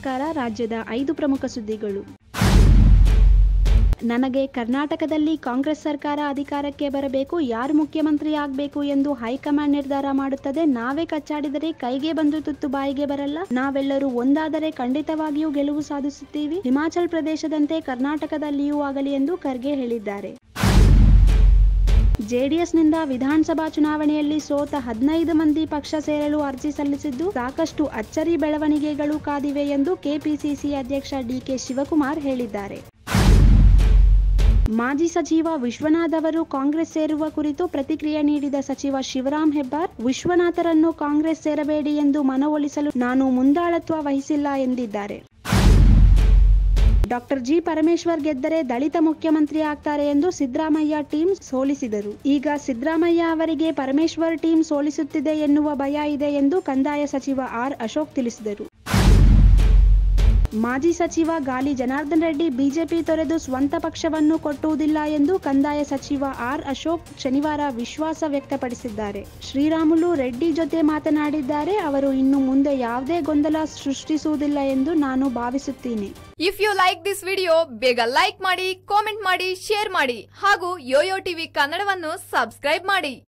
ನಮಸ್ಕಾರ ರಾಜ್ಯದ ಐದು ಪ್ರಮುಖ ಸುದ್ದಿಗಳು ನನಗೆ ಕರ್ನಾಟಕದಲ್ಲಿ ಕಾಂಗ್ರೆಸ್ ಸರ್ಕಾರ ಅಧಿಕಾರಕ್ಕೆ ಬರಬೇಕು ಯಾರು ಮುಖ್ಯಮಂತ್ರಿ ಆಗಬೇಕು ಎಂದು ಹೈಕಮಾಂಡ್ ನಿರ್ಧಾರ ಮಾಡುತ್ತದೆ ನಾವೇ ಕಚ್ಚಾಡಿದರೆ ಕೈಗೆ ಬಂದು ತುತ್ತು ಬಾಯಿಗೆ ಬರಲ್ಲ ನಾವೆಲ್ಲರೂ ಒಂದಾದರೆ ಖಂಡಿತವಾಗಿಯೂ ಗೆಲುವು ಸಾಧಿಸುತ್ತೀವಿ ಹಿಮಾಚಲ್ ಪ್ರದೇಶದಂತೆ ಕರ್ನಾಟಕದಲ್ಲಿಯೂ ಆಗಲಿ ಎಂದು ಖರ್ಗೆ ಹೇಳಿದ್ದಾರೆ ಜೆಡಿಎಸ್ನಿಂದ ವಿಧಾನಸಭಾ ಚುನಾವಣೆಯಲ್ಲಿ ಸೋತ ಹದಿನೈದು ಮಂದಿ ಪಕ್ಷ ಸೇರಲು ಅರ್ಜಿ ಸಲ್ಲಿಸಿದ್ದು ಸಾಕಷ್ಟು ಅಚ್ಚರಿ ಬೆಳವಣಿಗೆಗಳು ಕಾದಿವೆ ಎಂದು ಕೆಪಿಸಿಸಿ ಅಧ್ಯಕ್ಷ ಡಿಕೆ ಶಿವಕುಮಾರ್ ಹೇಳಿದ್ದಾರೆ ಮಾಜಿ ಸಚಿವ ವಿಶ್ವನಾಥ್ ಅವರು ಕಾಂಗ್ರೆಸ್ ಸೇರುವ ಕುರಿತು ಪ್ರತಿಕ್ರಿಯೆ ನೀಡಿದ ಸಚಿವ ಶಿವರಾಂ ಹೆಬ್ಬಾರ್ ವಿಶ್ವನಾಥರನ್ನು ಕಾಂಗ್ರೆಸ್ ಸೇರಬೇಡಿ ಎಂದು ಮನವೊಲಿಸಲು ನಾನು ಮುಂದಾಳತ್ವ ವಹಿಸಿಲ್ಲ ಎಂದಿದ್ದಾರೆ ಡಾಕ್ಟರ್ ಜಿ ಪರಮೇಶ್ವರ್ ಗೆದ್ದರೆ ದಲಿತ ಮುಖ್ಯಮಂತ್ರಿ ಆಗ್ತಾರೆ ಎಂದು ಸಿದ್ದರಾಮಯ್ಯ ಟೀಮ್ ಸೋಲಿಸಿದರು ಈಗ ಸಿದ್ದರಾಮಯ್ಯ ಅವರಿಗೆ ಪರಮೇಶ್ವರ್ ಟೀಮ್ ಸೋಲಿಸುತ್ತಿದೆ ಎನ್ನುವ ಭಯ ಇದೆ ಎಂದು ಕಂದಾಯ ಸಚಿವ ಆರ್ ಅಶೋಕ್ ತಿಳಿಸಿದರು ಮಾಜಿ ಸಚಿವ ಗಾಲಿ ಜನಾರ್ದನ್ ರೆಡ್ಡಿ ಬಿಜೆಪಿ ತೊರೆದು ಸ್ವಂತ ಪಕ್ಷವನ್ನು ಕೊಟ್ಟುವುದಿಲ್ಲ ಎಂದು ಕಂದಾಯ ಸಚಿವ ಆರ್ ಅಶೋಕ್ ಶನಿವಾರ ವಿಶ್ವಾಸ ವ್ಯಕ್ತಪಡಿಸಿದ್ದಾರೆ ಶ್ರೀರಾಮುಲು ರೆಡ್ಡಿ ಜೊತೆ ಮಾತನಾಡಿದ್ದಾರೆ ಅವರು ಇನ್ನು ಮುಂದೆ ಯಾವುದೇ ಗೊಂದಲ ಸೃಷ್ಟಿಸುವುದಿಲ್ಲ ಎಂದು ನಾನು ಭಾವಿಸುತ್ತೇನೆ if you like this video ಬೇಗ ಲೈಕ್ ಮಾಡಿ ಕಾಮೆಂಟ್ ಮಾಡಿ ಶೇರ್ ಮಾಡಿ ಹಾಗೂ ಯೋಯೋ ಟಿವಿ ಕನ್ನಡವನ್ನು ಸಬ್ಸ್ಕ್ರೈಬ್ ಮಾಡಿ